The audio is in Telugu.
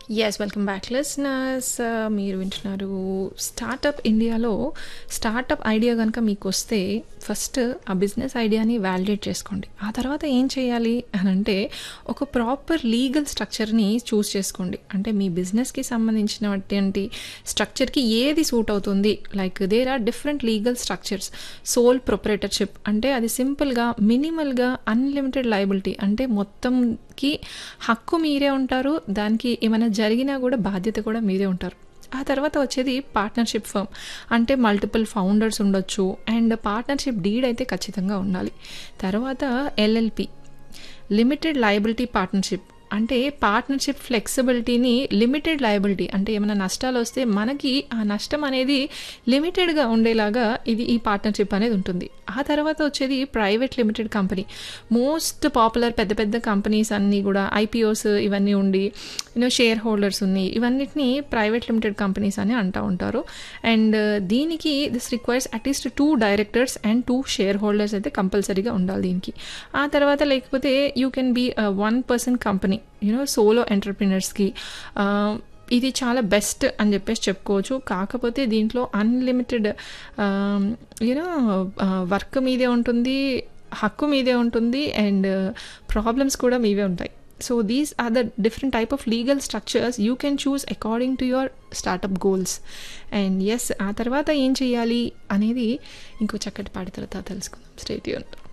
ఎస్ వెల్కమ్ బ్యాక్ లిస్నర్స్ మీరు వింటున్నారు స్టార్టప్ ఇండియాలో స్టార్టప్ ఐడియా కనుక మీకు వస్తే ఫస్ట్ ఆ బిజినెస్ ఐడియాని వ్యాలిడేట్ చేసుకోండి ఆ తర్వాత ఏం చేయాలి అని అంటే ఒక ప్రాపర్ లీగల్ స్ట్రక్చర్ని చూస్ చేసుకోండి అంటే మీ బిజినెస్కి సంబంధించినటువంటి స్ట్రక్చర్కి ఏది సూట్ అవుతుంది like there are different legal structures sole proprietorship అంటే అది సింపుల్గా మినిమల్గా అన్లిమిటెడ్ లయబిలిటీ అంటే మొత్తంకి హక్కు మీరే ఉంటారు దానికి ఏమైనా జరిగినా కూడా బాధ్యత కూడా మీరే ఉంటారు ఆ తర్వాత వచ్చేది పార్ట్నర్షిప్ ఫర్మ్ అంటే మల్టిపుల్ ఫౌండర్స్ ఉండొచ్చు అండ్ పార్ట్నర్షిప్ డీడ్ అయితే ఖచ్చితంగా ఉండాలి తర్వాత ఎల్ఎల్పి లిమిటెడ్ లయబిలిటీ పార్ట్నర్షిప్ అంటే పార్ట్నర్షిప్ ఫ్లెక్సిబిలిటీని లిమిటెడ్ లయబిలిటీ అంటే ఏమైనా నష్టాలు వస్తే మనకి ఆ నష్టం అనేది లిమిటెడ్గా ఉండేలాగా ఇది ఈ పార్ట్నర్షిప్ అనేది ఉంటుంది ఆ తర్వాత వచ్చేది private limited company most popular పెద్ద పెద్ద కంపెనీస్ అన్నీ కూడా ఐపీఓస్ ఇవన్నీ ఉండి యూనో షేర్ హోల్డర్స్ ఉన్నాయి ఇవన్నిటిని ప్రైవేట్ లిమిటెడ్ కంపెనీస్ అని అంటూ ఉంటారు అండ్ దీనికి this requires atleast two directors and two shareholders అయితే కంపల్సరీగా ఉండాలి దీనికి ఆ తర్వాత లేకపోతే you can be one person company you know solo ఎంటర్ప్రినర్స్కి ఇది చాలా బెస్ట్ అని చెప్పేసి చెప్పుకోవచ్చు కాకపోతే దీంట్లో అన్లిమిటెడ్ యూనో వర్క్ మీదే ఉంటుంది హక్కు మీదే ఉంటుంది అండ్ ప్రాబ్లమ్స్ కూడా మీవే ఉంటాయి so these are the different type of legal structures you can choose according to your startup goals and ఎస్ ఆ తర్వాత ఏం చేయాలి అనేది ఇంకో చక్కటి పాట తర్వాత తెలుసుకుందాం స్టేట్ యూన్